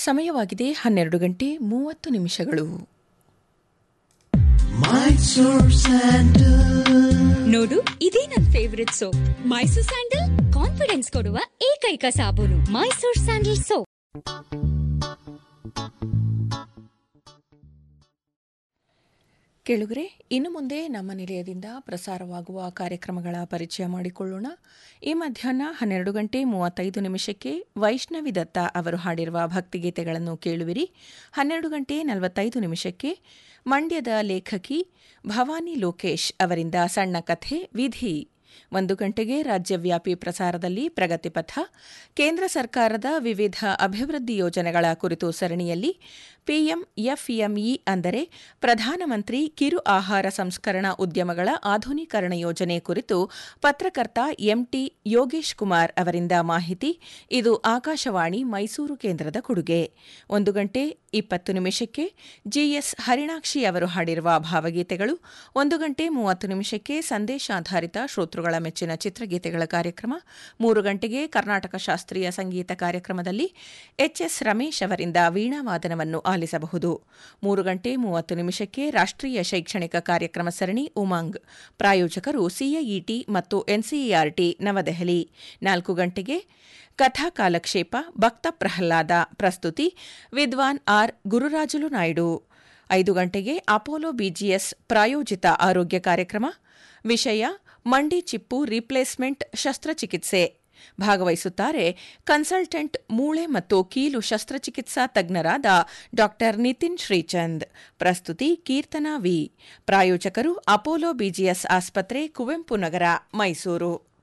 ಸಮಯವಾಗಿದೆ ಹನ್ನೆರಡು ಗಂಟೆ ಮೂವತ್ತು ನಿಮಿಷಗಳು ನೋಡು ಇದೇ ನನ್ favourite soap Mysore sandal confidence ಕೊಡುವ ಏಕೈಕ ಸಾಬೂನು ಮೈಸೂರ್ ಸ್ಯಾಂಡಲ್ ಸೋಪ್ ಕೇಳುಗರೆ ಇನ್ನು ಮುಂದೆ ನಮ್ಮ ನಿಲಯದಿಂದ ಪ್ರಸಾರವಾಗುವ ಕಾರ್ಯಕ್ರಮಗಳ ಪರಿಚಯ ಮಾಡಿಕೊಳ್ಳೋಣ ಈ ಮಧ್ಯಾಹ್ನ ಹನ್ನೆರಡು ಗಂಟೆ ಮೂವತ್ತೈದು ನಿಮಿಷಕ್ಕೆ ವೈಷ್ಣವಿ ದತ್ತ ಅವರು ಹಾಡಿರುವ ಭಕ್ತಿಗೀತೆಗಳನ್ನು ಕೇಳುವಿರಿ ಹನ್ನೆರಡು ಗಂಟೆ ನಲವತ್ತೈದು ನಿಮಿಷಕ್ಕೆ ಮಂಡ್ಯದ ಲೇಖಕಿ ಭವಾನಿ ಲೋಕೇಶ್ ಅವರಿಂದ ಸಣ್ಣ ಕಥೆ ವಿಧಿ ಒಂದು ಗಂಟೆಗೆ ರಾಜ್ಯವ್ಯಾಪಿ ಪ್ರಸಾರದಲ್ಲಿ ಪ್ರಗತಿಪಥ ಕೇಂದ್ರ ಸರ್ಕಾರದ ವಿವಿಧ ಅಭಿವೃದ್ಧಿ ಯೋಜನೆಗಳ ಕುರಿತು ಸರಣಿಯಲ್ಲಿ ಪಿಎಂ ಎಫ್ಎಂಇ ಅಂದರೆ ಪ್ರಧಾನಮಂತ್ರಿ ಕಿರು ಆಹಾರ ಸಂಸ್ಕರಣಾ ಉದ್ಯಮಗಳ ಆಧುನೀಕರಣ ಯೋಜನೆ ಕುರಿತು ಪತ್ರಕರ್ತ ಎಂಟಿ ಯೋಗೇಶ್ ಕುಮಾರ್ ಅವರಿಂದ ಮಾಹಿತಿ ಇದು ಆಕಾಶವಾಣಿ ಮೈಸೂರು ಕೇಂದ್ರದ ಕೊಡುಗೆ ಒಂದು ಗಂಟೆ ಇಪ್ಪತ್ತು ನಿಮಿಷಕ್ಕೆ ಜಿಎಸ್ ಹರಿಣಾಕ್ಷಿ ಅವರು ಹಾಡಿರುವ ಭಾವಗೀತೆಗಳು ಒಂದು ಗಂಟೆ ಮೂವತ್ತು ನಿಮಿಷಕ್ಕೆ ಸಂದೇಶಾಧಾರಿತ ಶ್ರೋತೃಗಳ ಮೆಚ್ಚಿನ ಚಿತ್ರಗೀತೆಗಳ ಕಾರ್ಯಕ್ರಮ ಮೂರು ಗಂಟೆಗೆ ಕರ್ನಾಟಕ ಶಾಸ್ತ್ರೀಯ ಸಂಗೀತ ಕಾರ್ಯಕ್ರಮದಲ್ಲಿ ಎಚ್ಎಸ್ ರಮೇಶ್ ಅವರಿಂದ ವೀಣಾವಾದನವನ್ನು ಆಲಿಸಬಹುದು ಮೂರು ಗಂಟೆ ಮೂವತ್ತು ನಿಮಿಷಕ್ಕೆ ರಾಷ್ಟ್ರೀಯ ಶೈಕ್ಷಣಿಕ ಕಾರ್ಯಕ್ರಮ ಸರಣಿ ಉಮಾಂಗ್ ಪ್ರಾಯೋಜಕರು ಸಿಐಇಟಿ ಮತ್ತು ಎನ್ಸಿಇಆರ್ಟಿ ನವದೆಹಲಿ ನಾಲ್ಕು ಗಂಟೆಗೆ ಕಥಾ ಕಾಲಕ್ಷೇಪ ಭಕ್ತ ಪ್ರಹ್ಲಾದ ಪ್ರಸ್ತುತಿ ವಿದ್ವಾನ್ ಆರ್ ಗುರುರಾಜುಲು ನಾಯ್ಡು ಐದು ಗಂಟೆಗೆ ಅಪೋಲೋ ಬಿಜಿಎಸ್ ಪ್ರಾಯೋಜಿತ ಆರೋಗ್ಯ ಕಾರ್ಯಕ್ರಮ ವಿಷಯ ಮಂಡಿ ಚಿಪ್ಪು ರಿಪ್ಲೇಸ್ಮೆಂಟ್ ಶಸ್ತ್ರಚಿಕಿತ್ಸೆ ಭಾಗವಹಿಸುತ್ತಾರೆ ಕನ್ಸಲ್ಟೆಂಟ್ ಮೂಳೆ ಮತ್ತು ಕೀಲು ಶಸ್ತ್ರಚಿಕಿತ್ಸಾ ತಜ್ಞರಾದ ಡಾ ನಿತಿನ್ ಶ್ರೀಚಂದ್ ಪ್ರಸ್ತುತಿ ಕೀರ್ತನಾ ವಿ ಪ್ರಾಯೋಜಕರು ಅಪೋಲೋ ಬಿಜಿಎಸ್ ಆಸ್ಪತ್ರೆ ಕುವೆಂಪು ನಗರ ಮೈಸೂರು